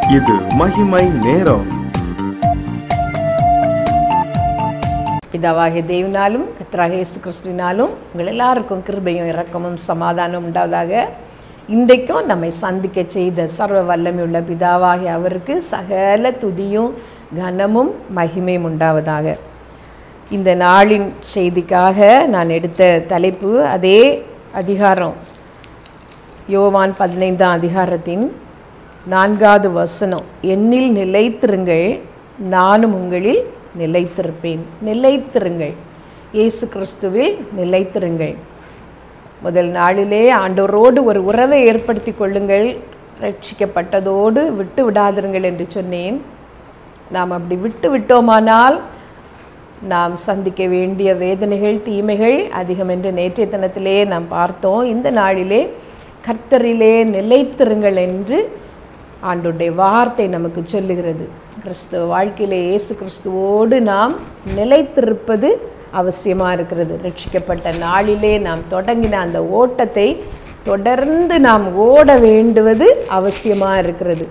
இது மகிமை நேரம் பிதாவாகிய தேவனாலும் கர்த்தராக இயேசு கிறிஸ்துவினாலும் உங்கள் எல்லாருக்கும் கிருபையும் இரக்கமும் சமாதானம் உண்டாவதாக இன்றைக்கும் நம்மை சந்திக்க செய்த சர்வ வல்லமையுள்ள பிதாவாகிய அவருக்கு சகல துதியும் கனமும் மகிமையும் உண்டாவதாக இந்த நாளின் செய்திக்காக நான் எடுத்த தலைப்பு அதே அதிகாரம் யோவான் பதினைந்தாம் அதிகாரத்தின் நான்காவது வசனம் என்னில் நிலைத்திருங்கள் நானும் உங்களில் நிலைத்திருப்பேன் நிலைத்திருங்கள் இயேசு கிறிஸ்துவில் நிலைத்திருங்கள் முதல் நாளிலே ஆண்டவரோடு ஒரு உறவை ஏற்படுத்தி கொள்ளுங்கள் ரட்சிக்கப்பட்டதோடு விட்டு விடாதிருங்கள் என்று சொன்னேன் நாம் அப்படி விட்டு விட்டோமானால் நாம் சந்திக்க வேண்டிய வேதனைகள் தீமைகள் அதிகம் என்று நேற்றைய தினத்திலே நாம் பார்த்தோம் இந்த நாளிலே கர்த்தரிலே நிலைத்திருங்கள் என்று ஆண்டுடைய வார்த்தை நமக்கு சொல்லுகிறது கிறிஸ்துவ வாழ்க்கையிலே இயேசு கிறிஸ்துவோடு நாம் நிலைத்திருப்பது அவசியமாக இருக்கிறது ரட்சிக்கப்பட்ட நாளிலே நாம் தொடங்கின அந்த ஓட்டத்தை தொடர்ந்து நாம் ஓட வேண்டுவது அவசியமாக இருக்கிறது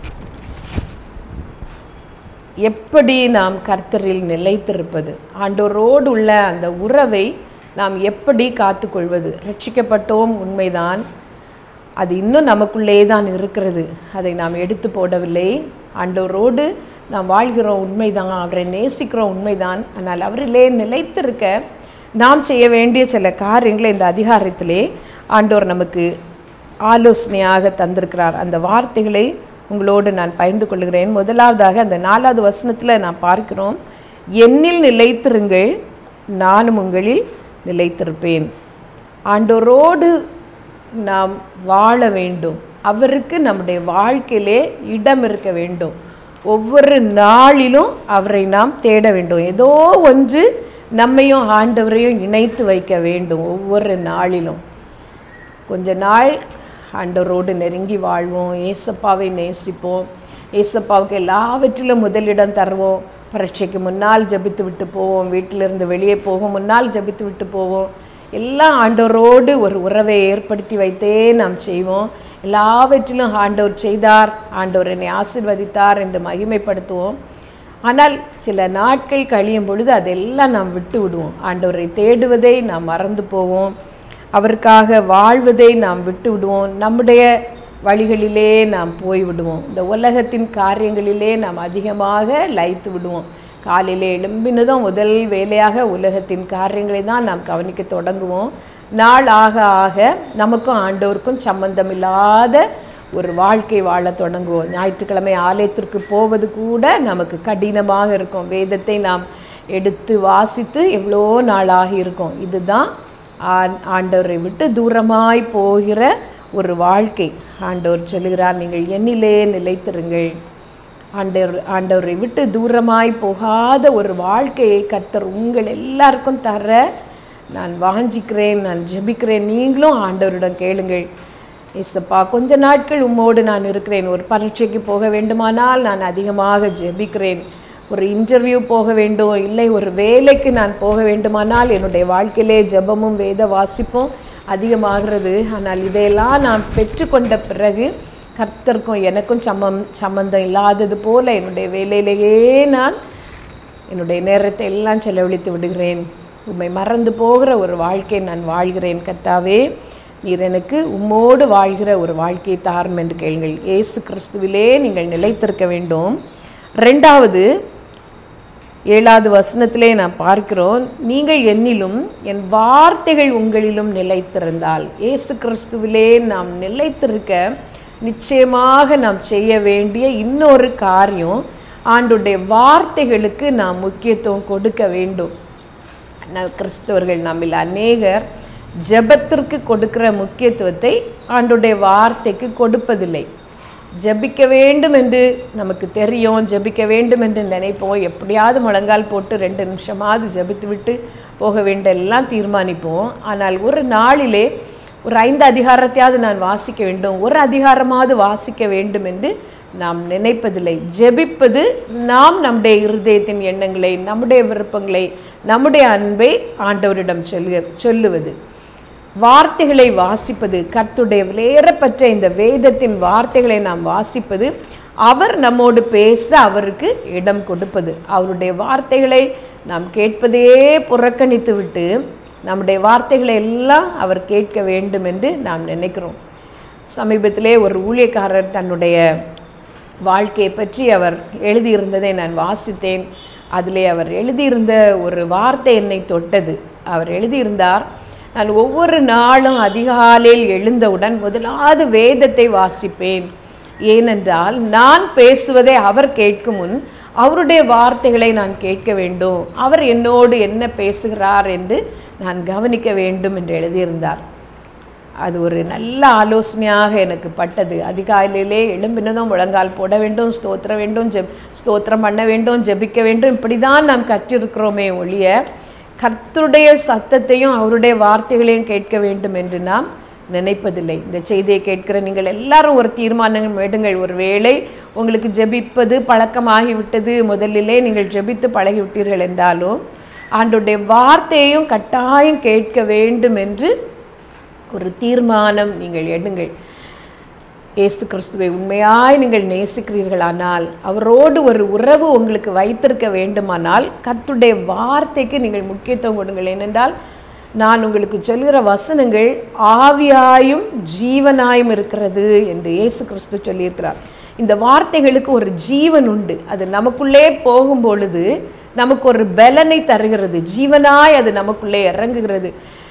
எப்படி நாம் கர்த்தரில் நிலைத்திருப்பது ஆண்டோரோடு உள்ள அந்த உறவை நாம் எப்படி காத்துக்கொள்வது ரட்சிக்கப்பட்டோம் உண்மைதான் அது இன்னும் நமக்குள்ளே தான் இருக்கிறது அதை நாம் எடுத்து போடவில்லை ஆண்டவரோடு நாம் வாழ்கிறோம் உண்மைதான் அவரை நேசிக்கிறோம் உண்மைதான் ஆனால் அவரிலே நிலைத்திருக்க நாம் செய்ய வேண்டிய சில காரியங்களை இந்த அதிகாரத்திலே ஆண்டவர் நமக்கு ஆலோசனையாக தந்திருக்கிறார் அந்த வார்த்தைகளை உங்களோடு நான் பகிர்ந்து கொள்கிறேன் முதலாவதாக அந்த நாலாவது வசனத்தில் நான் பார்க்கிறோம் என்னில் நிலைத்திருங்கள் நானும் உங்களில் நிலைத்திருப்பேன் ஆண்டோரோடு நாம் வாழ வேண்டும் அவருக்கு நம்முடைய வாழ்க்கையிலே இடம் இருக்க வேண்டும் ஒவ்வொரு நாளிலும் அவரை நாம் தேட வேண்டும் ஏதோ ஒன்று நம்மையும் ஆண்டவரையும் இணைத்து வைக்க வேண்டும் ஒவ்வொரு நாளிலும் கொஞ்ச நாள் ஆண்டவரோடு நெருங்கி வாழ்வோம் ஏசப்பாவை நேசிப்போம் ஏசப்பாவுக்கு எல்லாவற்றிலும் முதலிடம் தருவோம் பரீட்சைக்கு முன்னால் ஜபித்து விட்டு போவோம் வீட்டிலிருந்து வெளியே போகும் முன்னால் ஜபித்து விட்டு போவோம் எல்லாம் ஆண்டவரோடு ஒரு உறவை ஏற்படுத்தி வைத்தே நாம் செய்வோம் எல்லாவற்றிலும் ஆண்டவர் செய்தார் ஆண்டவர் என்னை ஆசிர்வதித்தார் என்று மகிமைப்படுத்துவோம் ஆனால் சில நாட்கள் கழியும் பொழுது அதெல்லாம் நாம் விட்டு விடுவோம் ஆண்டவரை தேடுவதை நாம் மறந்து போவோம் அவருக்காக வாழ்வதை நாம் விட்டு விடுவோம் நம்முடைய வழிகளிலே நாம் போய் விடுவோம் இந்த உலகத்தின் காரியங்களிலே நாம் அதிகமாக லயித்து விடுவோம் காலையிலே எழும்பினதும் முதல் வேலையாக உலகத்தின் காரியங்களை தான் நாம் கவனிக்க தொடங்குவோம் நாள் ஆக ஆக நமக்கும் ஆண்டவருக்கும் சம்பந்தம் இல்லாத ஒரு வாழ்க்கை வாழ தொடங்குவோம் ஞாயிற்றுக்கிழமை ஆலயத்திற்கு போவது கூட நமக்கு கடினமாக இருக்கும் வேதத்தை நாம் எடுத்து வாசித்து எவ்வளோ நாளாக இருக்கும் இதுதான் ஆண்டவரை விட்டு தூரமாய் போகிற ஒரு வாழ்க்கை ஆண்டவர் சொல்லுகிறார் நீங்கள் என்னிலே நிலைத்திருங்கள் ஆண்டவர் ஆண்டவரை விட்டு தூரமாய் போகாத ஒரு வாழ்க்கையை கர்த்தர் உங்கள் எல்லாருக்கும் தர நான் வாஞ்சிக்கிறேன் நான் ஜெபிக்கிறேன் நீங்களும் ஆண்டவரிடம் கேளுங்கள் இசப்பா கொஞ்ச நாட்கள் உம்மோடு நான் இருக்கிறேன் ஒரு பரீட்சைக்கு போக வேண்டுமானால் நான் அதிகமாக ஜெபிக்கிறேன் ஒரு இன்டர்வியூ போக வேண்டும் இல்லை ஒரு வேலைக்கு நான் போக வேண்டுமானால் என்னுடைய வாழ்க்கையிலே ஜெபமும் வேத வாசிப்பும் அதிகமாகிறது ஆனால் இதையெல்லாம் நான் பெற்றுக்கொண்ட பிறகு கர்த்தருக்கும் எனக்கும் சம்மம் சம்மந்தம் இல்லாதது போல என்னுடைய வேலையிலேயே நான் என்னுடைய நேரத்தை எல்லாம் செலவழித்து விடுகிறேன் உண்மை மறந்து போகிற ஒரு வாழ்க்கையை நான் வாழ்கிறேன் கர்த்தாவே நீர் எனக்கு உம்மோடு வாழ்கிற ஒரு வாழ்க்கையை தாரும் என்று கேளுங்கள் இயேசு கிறிஸ்துவிலே நீங்கள் நிலைத்திருக்க வேண்டும் ரெண்டாவது ஏழாவது வசனத்திலே நாம் பார்க்கிறோம் நீங்கள் என்னிலும் என் வார்த்தைகள் உங்களிலும் நிலைத்திருந்தால் இயேசு கிறிஸ்துவிலே நாம் நிலைத்திருக்க நிச்சயமாக நாம் செய்ய வேண்டிய இன்னொரு காரியம் ஆண்டுடைய வார்த்தைகளுக்கு நாம் முக்கியத்துவம் கொடுக்க வேண்டும் கிறிஸ்தவர்கள் நம்மில் அநேகர் ஜெபத்திற்கு கொடுக்கிற முக்கியத்துவத்தை ஆண்டுடைய வார்த்தைக்கு கொடுப்பதில்லை ஜபிக்க வேண்டும் என்று நமக்கு தெரியும் ஜபிக்க வேண்டும் என்று நினைப்போம் எப்படியாவது முழங்கால் போட்டு ரெண்டு நிமிஷமாவது ஜபித்து விட்டு போக வேண்டும் எல்லாம் தீர்மானிப்போம் ஆனால் ஒரு நாளிலே ஒரு ஐந்து அதிகாரத்தையாவது நான் வாசிக்க வேண்டும் ஒரு அதிகாரமாவது வாசிக்க வேண்டும் என்று நாம் நினைப்பதில்லை ஜெபிப்பது நாம் நம்முடைய இருதயத்தின் எண்ணங்களை நம்முடைய விருப்பங்களை நம்முடைய அன்பை ஆண்டவரிடம் சொல்லு சொல்லுவது வார்த்தைகளை வாசிப்பது கர்த்துடைய விலையேறப்பட்ட இந்த வேதத்தின் வார்த்தைகளை நாம் வாசிப்பது அவர் நம்மோடு பேச அவருக்கு இடம் கொடுப்பது அவருடைய வார்த்தைகளை நாம் கேட்பதே புறக்கணித்து விட்டு நம்முடைய வார்த்தைகளை எல்லாம் அவர் கேட்க வேண்டும் என்று நாம் நினைக்கிறோம் சமீபத்திலே ஒரு ஊழியக்காரர் தன்னுடைய வாழ்க்கையை பற்றி அவர் எழுதியிருந்ததை நான் வாசித்தேன் அதிலே அவர் எழுதியிருந்த ஒரு வார்த்தை என்னை தொட்டது அவர் எழுதியிருந்தார் நான் ஒவ்வொரு நாளும் அதிகாலையில் எழுந்தவுடன் முதலாவது வேதத்தை வாசிப்பேன் ஏனென்றால் நான் பேசுவதை அவர் கேட்கும் முன் அவருடைய வார்த்தைகளை நான் கேட்க வேண்டும் அவர் என்னோடு என்ன பேசுகிறார் என்று நான் கவனிக்க வேண்டும் என்று எழுதியிருந்தார் அது ஒரு நல்ல ஆலோசனையாக எனக்கு பட்டது அதிகாலையிலே எழும்பினதும் முழங்கால் போட வேண்டும் ஸ்தோத்திர வேண்டும் ஜெப் ஸ்தோத்திரம் பண்ண வேண்டும் ஜெபிக்க வேண்டும் இப்படி தான் நாம் கற்றிருக்கிறோமே ஒழிய கர்த்தருடைய சத்தத்தையும் அவருடைய வார்த்தைகளையும் கேட்க வேண்டும் என்று நாம் நினைப்பதில்லை இந்த செய்தியை கேட்கிற நீங்கள் எல்லாரும் ஒரு தீர்மானம் எடுங்கள் ஒரு வேளை உங்களுக்கு ஜெபிப்பது பழக்கமாகிவிட்டது முதலிலே நீங்கள் ஜெபித்து பழகிவிட்டீர்கள் என்றாலும் ஆண்டுடைய வார்த்தையையும் கட்டாயம் கேட்க வேண்டும் என்று ஒரு தீர்மானம் நீங்கள் எடுங்கள் இயேசு கிறிஸ்துவை உண்மையாய் நீங்கள் நேசிக்கிறீர்களானால் அவரோடு ஒரு உறவு உங்களுக்கு வைத்திருக்க வேண்டுமானால் கர்த்தருடைய வார்த்தைக்கு நீங்கள் முக்கியத்துவம் கொடுங்கள் ஏனென்றால் நான் உங்களுக்கு சொல்கிற வசனங்கள் ஆவியாயும் ஜீவனாயும் இருக்கிறது என்று இயேசு கிறிஸ்து சொல்லியிருக்கிறார் இந்த வார்த்தைகளுக்கு ஒரு ஜீவன் உண்டு அது நமக்குள்ளே போகும் பொழுது நமக்கு ஒரு பலனை தருகிறது ஜீவனாய் அது நமக்குள்ளே இறங்குகிறது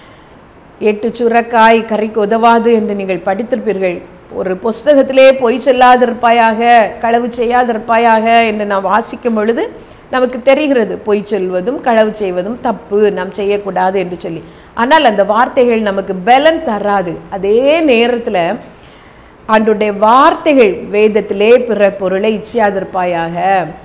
எட்டு சுரக்காய் கறிக்கு உதவாது என்று நீங்கள் படித்திருப்பீர்கள் ஒரு புஸ்தகத்திலே பொய் சொல்லாதிருப்பாயாக களவு செய்யாதிருப்பாயாக என்று நாம் வாசிக்கும் பொழுது நமக்கு தெரிகிறது பொய் சொல்வதும் களவு செய்வதும் தப்பு நாம் செய்யக்கூடாது என்று சொல்லி ஆனால் அந்த வார்த்தைகள் நமக்கு பலன் தராது அதே நேரத்தில் ஆண்டுடைய வார்த்தைகள் வேதத்திலே பிறர் பொருளை இச்சையாதிருப்பாயாக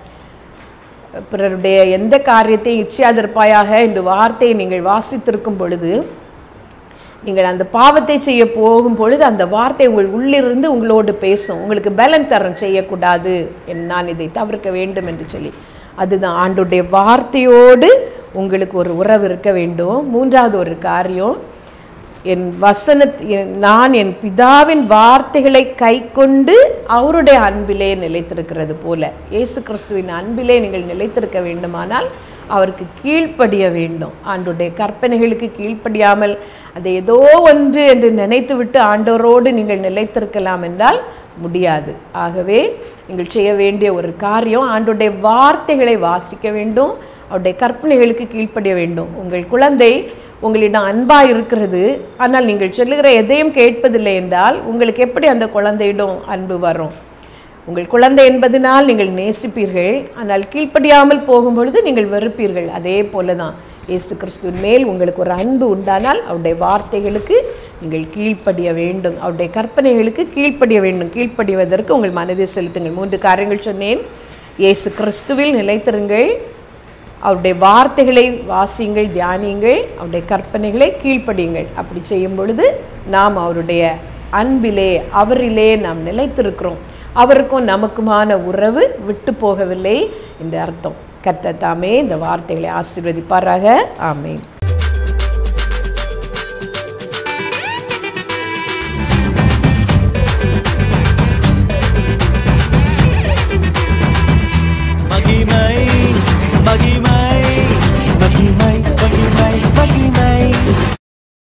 பிறருடைய எந்த காரியத்தையும் இச்சையாதிருப்பாயாக என்று வார்த்தையை நீங்கள் வாசித்திருக்கும் பொழுது நீங்கள் அந்த பாவத்தை செய்ய போகும் பொழுது அந்த வார்த்தை உங்கள் உள்ளிருந்து உங்களோடு பேசும் உங்களுக்கு பலன் தரம் செய்யக்கூடாது என் நான் இதை தவிர்க்க வேண்டும் என்று சொல்லி அதுதான் ஆண்டுடைய வார்த்தையோடு உங்களுக்கு ஒரு உறவு இருக்க வேண்டும் மூன்றாவது ஒரு காரியம் என் வசன நான் என் பிதாவின் வார்த்தைகளை கை கொண்டு அவருடைய அன்பிலே நிலைத்திருக்கிறது போல இயேசு கிறிஸ்துவின் அன்பிலே நீங்கள் நிலைத்திருக்க வேண்டுமானால் அவருக்கு கீழ்ப்படிய வேண்டும் ஆண்டுடைய கற்பனைகளுக்கு கீழ்ப்படியாமல் அதை ஏதோ ஒன்று என்று நினைத்துவிட்டு ஆண்டவரோடு நீங்கள் நிலைத்திருக்கலாம் என்றால் முடியாது ஆகவே நீங்கள் செய்ய வேண்டிய ஒரு காரியம் ஆண்டுடைய வார்த்தைகளை வாசிக்க வேண்டும் அவருடைய கற்பனைகளுக்கு கீழ்ப்படிய வேண்டும் உங்கள் குழந்தை உங்களிடம் அன்பாக இருக்கிறது ஆனால் நீங்கள் சொல்லுகிற எதையும் கேட்பதில்லை என்றால் உங்களுக்கு எப்படி அந்த குழந்தையிடம் அன்பு வரும் உங்கள் குழந்தை என்பதனால் நீங்கள் நேசிப்பீர்கள் ஆனால் கீழ்ப்படியாமல் போகும் பொழுது நீங்கள் வெறுப்பீர்கள் அதே போல தான் இயேசு கிறிஸ்துவின் மேல் உங்களுக்கு ஒரு அன்பு உண்டானால் அவருடைய வார்த்தைகளுக்கு நீங்கள் கீழ்ப்படிய வேண்டும் அவருடைய கற்பனைகளுக்கு கீழ்ப்படிய வேண்டும் கீழ்ப்படிவதற்கு உங்கள் மனதை செலுத்துங்கள் மூன்று காரியங்கள் சொன்னேன் இயேசு கிறிஸ்துவில் நிலைத்திருங்கள் அவருடைய வார்த்தைகளை வாசியுங்கள் தியானியுங்கள் அவருடைய கற்பனைகளை கீழ்ப்படியுங்கள் அப்படி செய்யும் பொழுது நாம் அவருடைய அன்பிலே அவரிலே நாம் நிலைத்திருக்கிறோம் அவருக்கும் நமக்குமான உறவு விட்டு போகவில்லை என்று அர்த்தம் கர்த்தர் தாமே இந்த வார்த்தைகளை ஆசீர்வதிப்பாராக ஆமென் மகிமை மகிமை